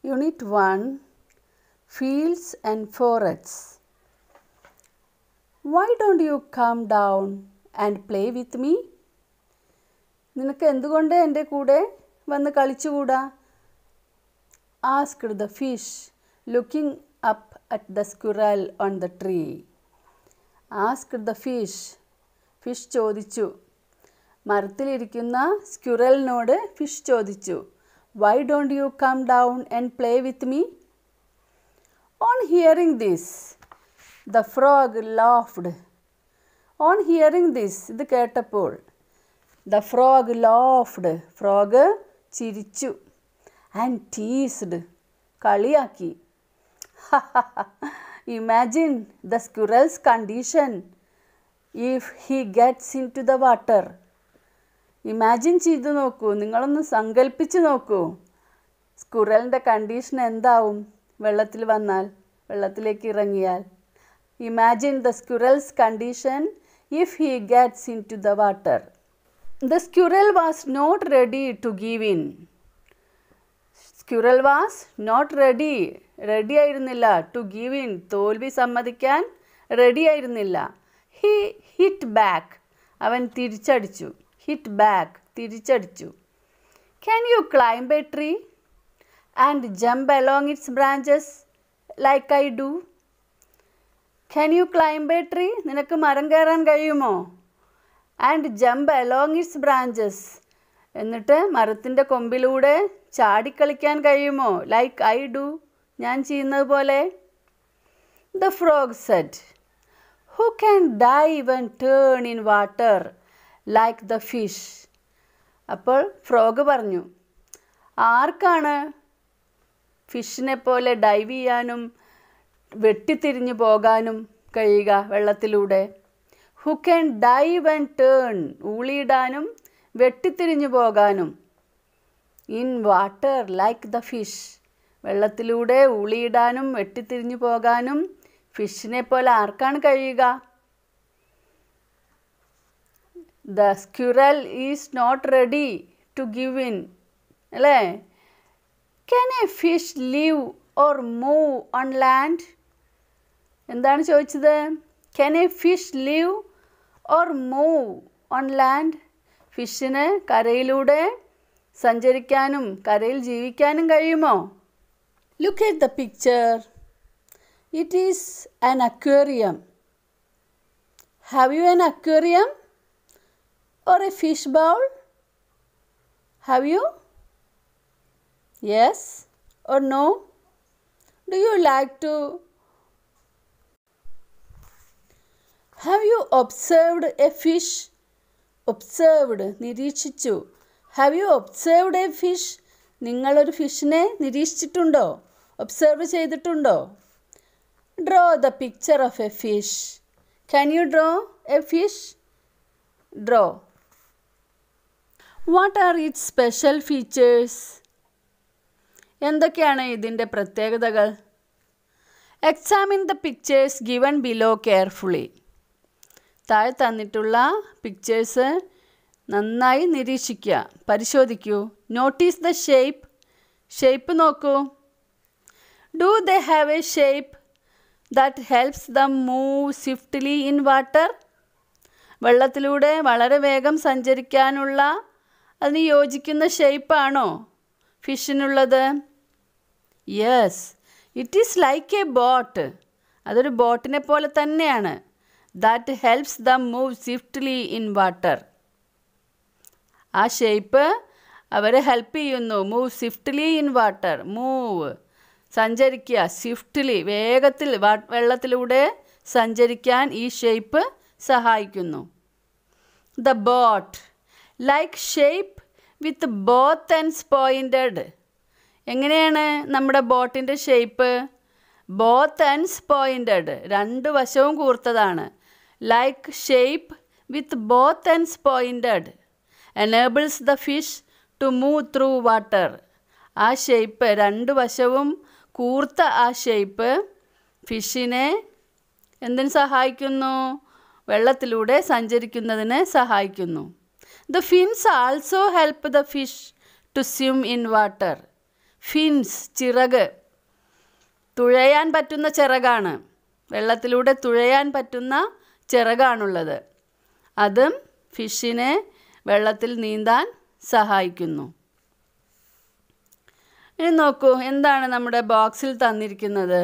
Unit 1 Fields and Forests. Why don't you come down and play with me? നിനക്ക് എന്തുകൊണ്ട് എൻ്റെ കൂടെ വന്ന് കളിച്ചുകൂടാ asked the fish looking up at the squirrel on the tree asked the fish fish ചോദിച്ചു മരത്തിലിരിക്കുന്ന സ്ക്യുറലിനോട് fish ചോദിച്ചു why don't you come down and play with me on hearing this the frog laughed on hearing this ഇത് കേട്ടപ്പോൾ the frog laughed frog ചിരിച്ചു and teased കളിയാക്കി imagine the squirrel's condition if he gets into the water imagine ചെയ്തു നോക്കൂ നിങ്ങളൊന്ന് സങ്കല്പിച്ച് നോക്കൂ സ്കുറലിൻ്റെ condition എന്താവും വെള്ളത്തിൽ വന്നാൽ വെള്ളത്തിലേക്ക് ഇറങ്ങിയാൽ imagine the squirrel's condition if he gets into the water the squirrel was not ready to give in squirrel was not ready ready ആയിരുന്നില്ല ടു ഗീവ് ഇൻ തോൽവി സമ്മതിക്കാൻ റെഡി ആയിരുന്നില്ല ഹി ഹിറ്റ് ബാക്ക് അവൻ തിരിച്ചടിച്ചു hit back തിരിച്ചടിച്ചു can you climb a tree and jump along its branches like I do can you climb a tree നിനക്ക് മരം കയറാൻ കഴിയുമോ and jump along its branches എന്നിട്ട് മരത്തിൻ്റെ കൊമ്പിലൂടെ ചാടിക്കളിക്കാൻ കഴിയുമോ ലൈക്ക് ഐ ഡു ഞാൻ ചെയ്യുന്നത് പോലെ the frog said who can dive and turn in water like the fish അപ്പോൾ ഫ്രോഗ് പറഞ്ഞു ആർക്കാണ് ഫിഷിനെ പോലെ ഡൈവ് ചെയ്യാനും വെട്ടിത്തിരിഞ്ഞു പോകാനും കഴിയുക വെള്ളത്തിലൂടെ who can dive and turn ഊളിയിടാനും വെട്ടിത്തിരിഞ്ഞു പോകാനും in water like the fish വെള്ളത്തിലൂടെ ഊളിയിടാനും വെട്ടിത്തിരിഞ്ഞു പോകാനും ഫിഷിനെ പോലെ ആർക്കാണ് കഴിയുക the squirrel is not ready to give in അല്ലേ can a fish live or move on land എന്താണ് ചോദിച്ചത് can a fish live or move on land ഫിഷിന് കരയിലൂടെ സഞ്ചരിക്കാനും കരയിൽ ജീവിക്കാനും കഴിയുമോ look at the picture it is an aquarium have you an aquarium or a fish bowl? Have you? Yes or no? Do you like to? Have you observed a fish? Observed, നിരീക്ഷിച്ചു have you observed a fish നിങ്ങളൊരു ഫിഷിനെ നിരീക്ഷിച്ചിട്ടുണ്ടോ observe ചെയ്തിട്ടുണ്ടോ draw the picture of a fish can you draw a fish draw what are its special features എന്തൊക്കെയാണ് ഇതിൻ്റെ പ്രത്യേകതകൾ examine the pictures given below carefully താഴെ തന്നിട്ടുള്ള പിക്ചേഴ്സ് നന്നായി നിരീക്ഷിക്കുക പരിശോധിക്കൂ നോട്ടീസ് ദ ഷേപ്പ് ഷേപ്പ് നോക്കൂ do the have a shape that helps the move swiftly in water വെള്ളത്തിലൂടെ വളരെ വേഗം സഞ്ചരിക്കാനുള്ള അതിന് യോജിക്കുന്ന ഷേപ്പാണോ ഫിഷിനുള്ളത് yes it is like a boat അതൊരു ബോട്ടിനെ പോലെ തന്നെയാണ് that helps the move swiftly in water ആ ഷേപ്പ് അവരെ ഹെൽപ്പ് ചെയ്യുന്നു move swiftly in water move സഞ്ചരിക്കുക സ്വിഫ്റ്റ്ലി വേഗത്തിൽ വെള്ളത്തിലൂടെ സഞ്ചരിക്കാൻ ഈ ഷേപ്പ് സഹായിക്കുന്നു the boat like shape with both ends pointed എങ്ങനെയാണ് നമ്മുടെ ബോട്ടിൻ്റെ ഷേപ്പ് ബോത്ത് ആൻഡ്സ് പോയിൻറ്റഡ് രണ്ട് വശവും കൂർത്തതാണ് like shape with both ends pointed enables the fish to move through water ആ ഷേപ്പ് രണ്ട് വശവും കൂർത്ത ആ ഷേപ്പ് ഫിഷിനെ എന്തിന് സഹായിക്കുന്നു വെള്ളത്തിലൂടെ സഞ്ചരിക്കുന്നതിന് സഹായിക്കുന്നു the fins also help the fish to swim in water fins ചിറക് തുഴയാൻ പറ്റുന്ന ചിറകാണ് വെള്ളത്തിലൂടെ തുഴയാൻ പറ്റുന്ന ചിറകാണുള്ളത് അതും ഫിഷിനെ വെള്ളത്തിൽ നീന്താൻ സഹായിക്കുന്നു ഇനി നോക്കൂ എന്താണ് നമ്മുടെ ബോക്സിൽ തന്നിരിക്കുന്നത്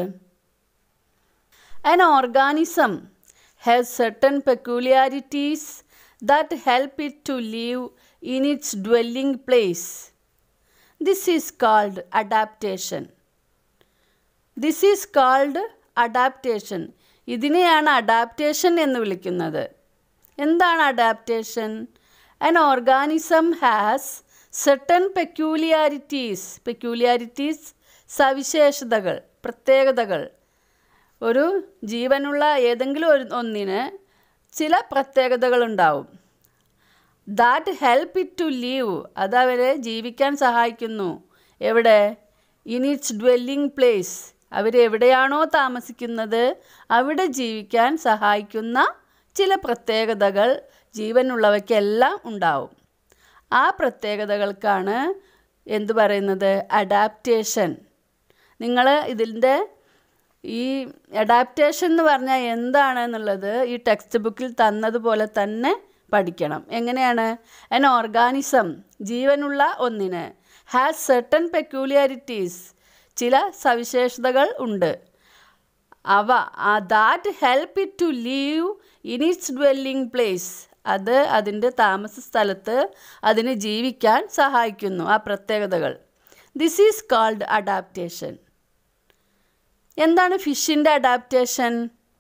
An organism has certain peculiarities that help it to live in its dwelling place. This is called adaptation. This is called adaptation ഇതിനെയാണ് അഡാപ്റ്റേഷൻ എന്ന് വിളിക്കുന്നത് എന്താണ് adaptation an organism has certain peculiarities peculiarities സവിശേഷതകൾ പ്രത്യേകതകൾ ഒരു ജീവനുള്ള ഏതെങ്കിലും ഒരു ഒന്നിന് ചില പ്രത്യേകതകളുണ്ടാവും that help it to live അത് അവരെ ജീവിക്കാൻ സഹായിക്കുന്നു എവിടെ ഇൻ ഇറ്റ്സ് ഡ്വെല്ലിംഗ് പ്ലേസ് അവരെവിടെയാണോ താമസിക്കുന്നത് അവിടെ ജീവിക്കാൻ സഹായിക്കുന്ന ചില പ്രത്യേകതകൾ ജീവനുള്ളവയ്ക്കെല്ലാം ഉണ്ടാവും ആ പ്രത്യേകതകൾക്കാണ് എന്തു പറയുന്നത് അഡാപ്റ്റേഷൻ നിങ്ങൾ ഇതിൻ്റെ ഈ അഡാപ്റ്റേഷൻ എന്ന് പറഞ്ഞാൽ എന്താണെന്നുള്ളത് ഈ ടെക്സ്റ്റ് ബുക്കിൽ തന്നതുപോലെ തന്നെ പഠിക്കണം എങ്ങനെയാണ് എൻ ഓർഗാനിസം ജീവനുള്ള ഒന്നിന് ഹാസ് സെർട്ടൺ പെക്യൂലിയാരിറ്റീസ് ചില സവിശേഷതകൾ ഉണ്ട് അവ that help it to live in its dwelling place അത് അതിൻ്റെ താമസ സ്ഥലത്ത് അതിന് ജീവിക്കാൻ സഹായിക്കുന്നു ആ പ്രത്യേകതകൾ ദിസ് ഈസ് കാൾഡ് അഡാപ്റ്റേഷൻ എന്താണ് ഫിഷിൻ്റെ adaptation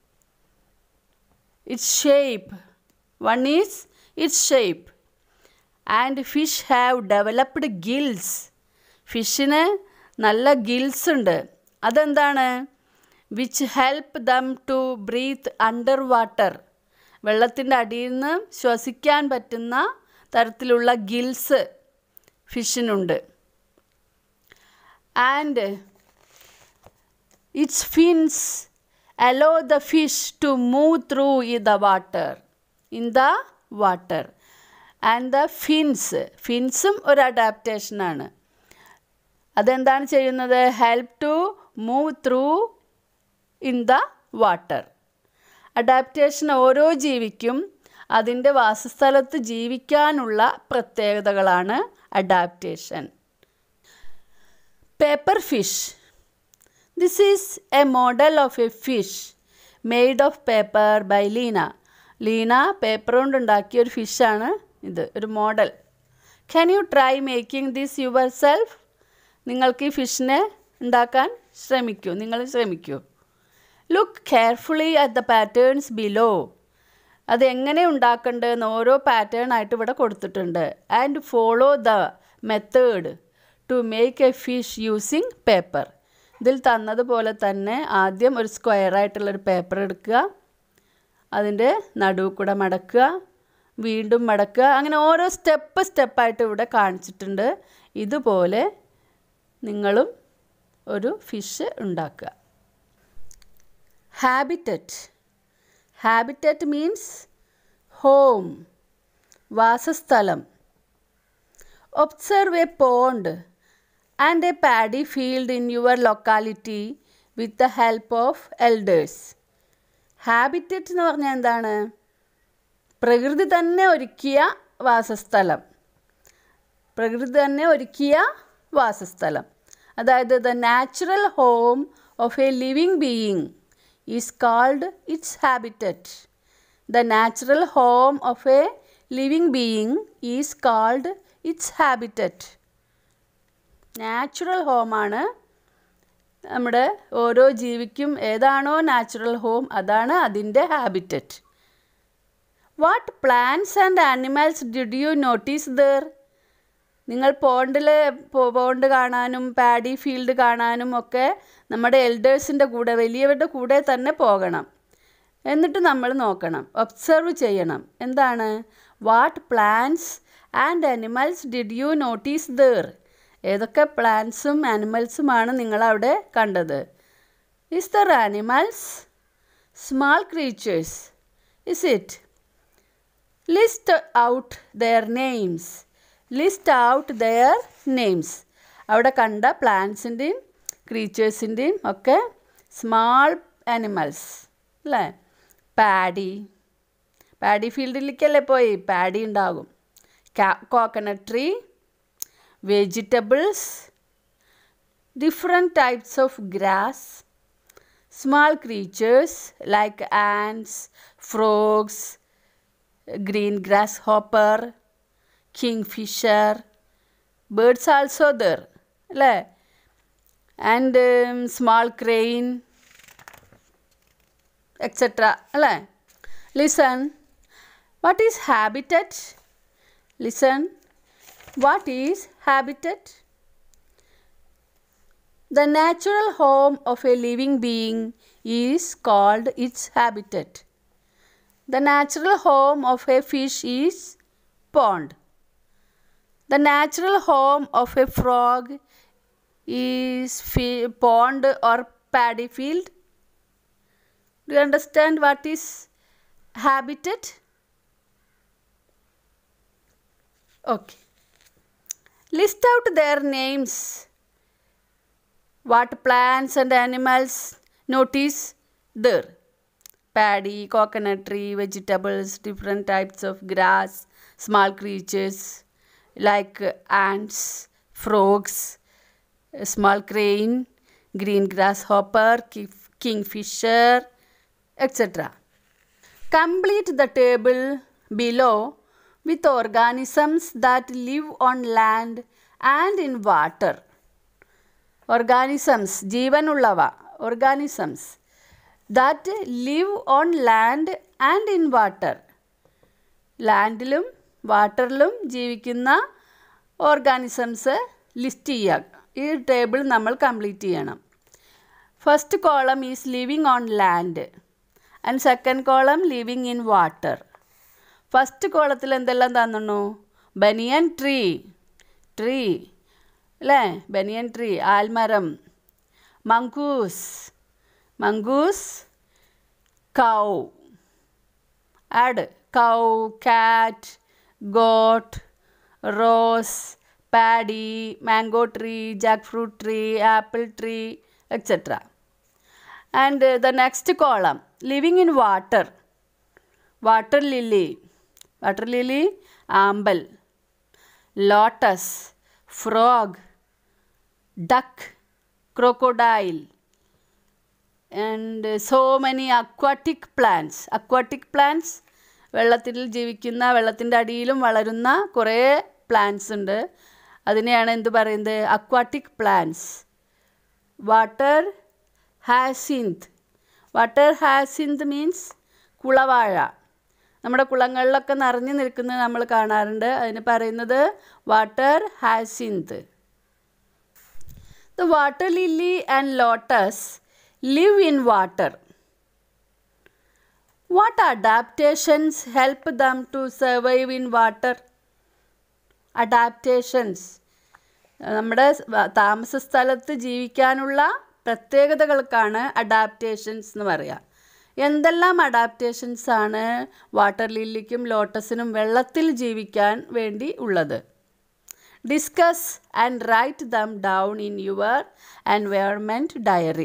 its shape one is its shape and fish have developed gills ഫിഷിന് നല്ല ഗിൽസ് ഉണ്ട് അതെന്താണ് which help them to breathe under water വെള്ളത്തിൻ്റെ അടിയിൽ നിന്ന് ശ്വസിക്കാൻ പറ്റുന്ന തരത്തിലുള്ള ഗിൽസ് ഫിഷിനുണ്ട് and its fins allow the fish to move through ഇ the water in the water and the fins ഫിൻസും ഒരു അഡാപ്റ്റേഷനാണ് അതെന്താണ് ചെയ്യുന്നത് help to move through in the water adaptation ഓരോ ജീവിക്കും അതിൻ്റെ വാസസ്ഥലത്ത് ജീവിക്കാനുള്ള പ്രത്യേകതകളാണ് adaptation paper fish this is a model of a fish made of paper by Leena Leena paper കൊണ്ട് ഉണ്ടാക്കിയ ഒരു ഫിഷാണ് ഇത് ഒരു model can you try making this yourself നിങ്ങൾക്ക് ഈ ഫിഷിനെ ഉണ്ടാക്കാൻ ശ്രമിക്കൂ നിങ്ങൾ ശ്രമിക്കൂ look carefully at the patterns below അത് എങ്ങനെ ഉണ്ടാക്കേണ്ടതെന്ന് ഓരോ പാറ്റേൺ ആയിട്ട് ഇവിടെ കൊടുത്തിട്ടുണ്ട് and follow the method to make a fish using paper ഇതിൽ തന്നതുപോലെ തന്നെ ആദ്യം ഒരു സ്ക്വയർ ആയിട്ടുള്ളൊരു പേപ്പർ എടുക്കുക അതിൻ്റെ നടുവ് കൂടെ മടക്കുക വീണ്ടും മടക്കുക അങ്ങനെ ഓരോ സ്റ്റെപ്പ് സ്റ്റെപ്പായിട്ട് ഇവിടെ കാണിച്ചിട്ടുണ്ട് ഇതുപോലെ നിങ്ങളും ഒരു ഫിഷ് ഉണ്ടാക്കുക ഹാബിറ്ററ്റ് ഹാബിറ്ററ്റ് മീൻസ് ഹോം വാസസ്ഥലം observe a pond and a paddy field in your locality with the help of elders habitat എന്ന് പറഞ്ഞാൽ എന്താണ് പ്രകൃതി തന്നെ ഒരുക്കിയ വാസസ്ഥലം പ്രകൃതി തന്നെ ഒരുക്കിയ വാസസ്ഥലം അതായത് the natural home of a living being is called its habitat the natural home of a living being is called its habitat natural ഹോമാണ് നമ്മുടെ ഓരോ ജീവിക്കും ഏതാണോ നാച്ചുറൽ ഹോം അതാണ് അതിൻ്റെ habitat what plants and animals did you notice there നിങ്ങൾ പോണ്ടിൽ pond കാണാനും പാഡി ഫീൽഡ് കാണാനും ഒക്കെ നമ്മുടെ എൽഡേഴ്സിൻ്റെ കൂടെ വലിയവരുടെ കൂടെ തന്നെ പോകണം എന്നിട്ട് നമ്മൾ നോക്കണം ഒബ്സർവ് ചെയ്യണം എന്താണ് what plants and animals did you notice there ഏതൊക്കെ പ്ലാന്റ്സും ആനിമൽസുമാണ് നിങ്ങളവിടെ കണ്ടത് is there animals small creatures is it list out their names list out their names അവിടെ കണ്ട പ്ലാന്റ്സിൻ്റെയും ക്രീച്ചേഴ്സിൻ്റെയും ഒക്കെ സ്മാൾ ആനിമൽസ് അല്ലേ പാഡി പാഡി ഫീൽഡിലേക്കല്ലേ പോയി പാഡി ഉണ്ടാകും coconut tree vegetables different types of grass small creatures like ants, frogs, green grasshopper, kingfisher, birds also there, അല്ലേ and um, small crane, etc. അല്ലേ listen, what is habitat? Listen, what is habitat? The natural home of a living being is called its habitat. The natural home of a fish is pond. The natural home of a frog is fi- pond or paddy field. Do you understand what is habitat? Okay. List out their names what plants and animals notice there paddy coconut tree vegetables different types of grass small creatures like ants frogs a small crane green grasshopper ki- kingfisher etc complete the table below with organisms that live on land and in water organisms ജീവനുള്ളവ organisms that live on land and in water ലാൻഡിലും വാട്ടറിലും ജീവിക്കുന്ന organisms list ചെയ്യുക ഈ table നമ്മൾ complete ചെയ്യണം first column is living on land and second column living in water first കോളത്തിൽ എന്തെല്ലാം തന്നു ബനിയൻ ട്രീ ട്രീ അല്ലേ ബനിയൻ ട്രീ ആൽമരം മങ്കൂസ് മങ്കൂസ് കൗ add cow cat goat rose paddy mango tree jackfruit tree apple tree etcetera and the next column living in water water lily water lily ആമ്പൽ lotus frog duck crocodile and so many aquatic plants aquatic plants വെള്ളത്തിൽ ജീവിക്കുന്ന വെള്ളത്തിൻ്റെ അടിയിലും വളരുന്ന കുറേ plants ഉണ്ട് അതിനെയാണ് എന്ത് പറയുന്നത് aquatic plants water hyacinth water hyacinth means കുളവാഴ നമ്മുടെ കുളങ്ങളിലൊക്കെ നിറഞ്ഞു നിൽക്കുന്നത് നമ്മൾ കാണാറുണ്ട് അതിന് പറയുന്നത് water hyacinth the water lily and lotus live in water what adaptations help them to survive in water adaptations നമ്മുടെ താമസ സ്ഥലത്ത് ജീവിക്കാനുള്ള പ്രത്യേകതകൾക്കാണ് അഡാപ്റ്റേഷൻസ് എന്ന് പറയുക എന്തെല്ലാം അഡാപ്റ്റേഷൻസ് ആണ് വാട്ടർ ലില്ലിക്കും ലോട്ടസിനും വെള്ളത്തിൽ ജീവിക്കാൻ വേണ്ടി ഉള്ളത് discuss and write them down in your environment diary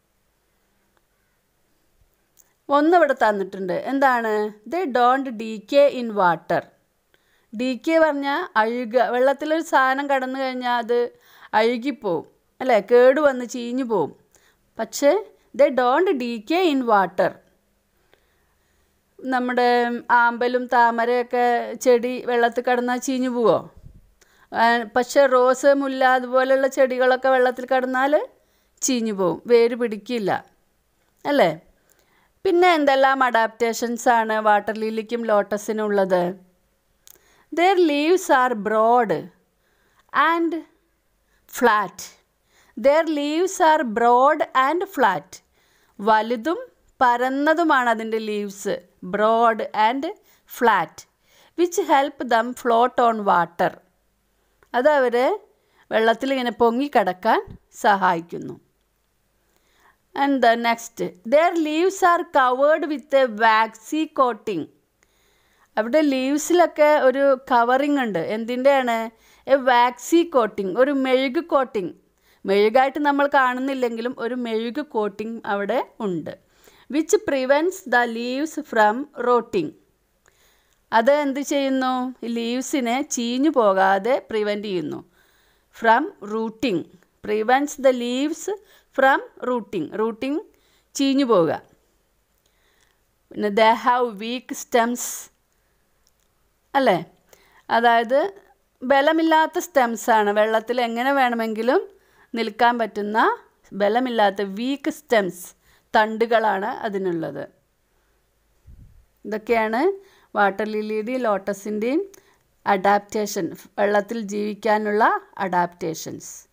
ഒന്ന് ഇവിടെ തന്നിട്ടുണ്ട് എന്താണ് the don't decay in water decay പറഞ്ഞാൽ അഴുക വെള്ളത്തിലൊരു സാധനം കടന്നു കഴിഞ്ഞാൽ അത് അഴുകിപ്പോവും അല്ലേ കേട് വന്ന് ചീഞ്ഞു പോവും പക്ഷേ the don't decay in water നമ്മുടെ ആമ്പലും താമരയൊക്കെ ചെടി വെള്ളത്തിൽ കിടന്നാൽ ചീഞ്ഞു പോവോ പക്ഷേ റോസ് മുല്ല അതുപോലെയുള്ള ചെടികളൊക്കെ വെള്ളത്തിൽ കിടന്നാൽ ചീഞ്ഞു പോവും വേര് പിടിക്കില്ല അല്ലേ പിന്നെ എന്തെല്ലാം അഡാപ്റ്റേഷൻസ് ആണ് വാട്ടർ ലില്ലിക്കും ലോട്ടസിനും ഉള്ളത് their leaves are broad and flat their leaves are broad and flat വലുതും പരന്നതുമാണ് അതിൻ്റെ leaves broad and flat which help them float on water അത് അവരെ വെള്ളത്തിൽ ഇങ്ങനെ പൊങ്ങിക്കിടക്കാൻ സഹായിക്കുന്നു and the next their leaves are covered with a waxy coating അവിടെ ലീവ്സിലൊക്കെ ഒരു കവറിങ് ഉണ്ട് എന്തിൻ്റെയാണ് എ വാക്സി കോട്ടിംഗ് ഒരു മെഴുക് കോട്ടിംഗ് മെഴുകായിട്ട് നമ്മൾ കാണുന്നില്ലെങ്കിലും ഒരു മെഴുക് കോട്ടിംഗ് അവിടെ ഉണ്ട് which prevents the leaves from rotting അത് എന്ത് ചെയ്യുന്നു ലീവ്സിനെ ചീഞ്ഞു പോകാതെ പ്രിവെൻറ്റ് ചെയ്യുന്നു from rotting prevents the leaves from rotting rotting ചീഞ്ഞു പോവുക പിന്നെ ദ ഹാവ് വീക്ക് സ്റ്റെംസ് അല്ലേ അതായത് ബലമില്ലാത്ത സ്റ്റെംസാണ് വെള്ളത്തിൽ എങ്ങനെ വേണമെങ്കിലും നിൽക്കാൻ പറ്റുന്ന ബലമില്ലാത്ത വീക്ക് സ്റ്റെംസ് തണ്ടുകളാണ് അതിനുള്ളത് ഇതൊക്കെയാണ് വാട്ടർ ലില്ലിയുടെയും ലോട്ടസിൻ്റെയും അഡാപ്റ്റേഷൻ വെള്ളത്തിൽ ജീവിക്കാനുള്ള അഡാപ്റ്റേഷൻസ്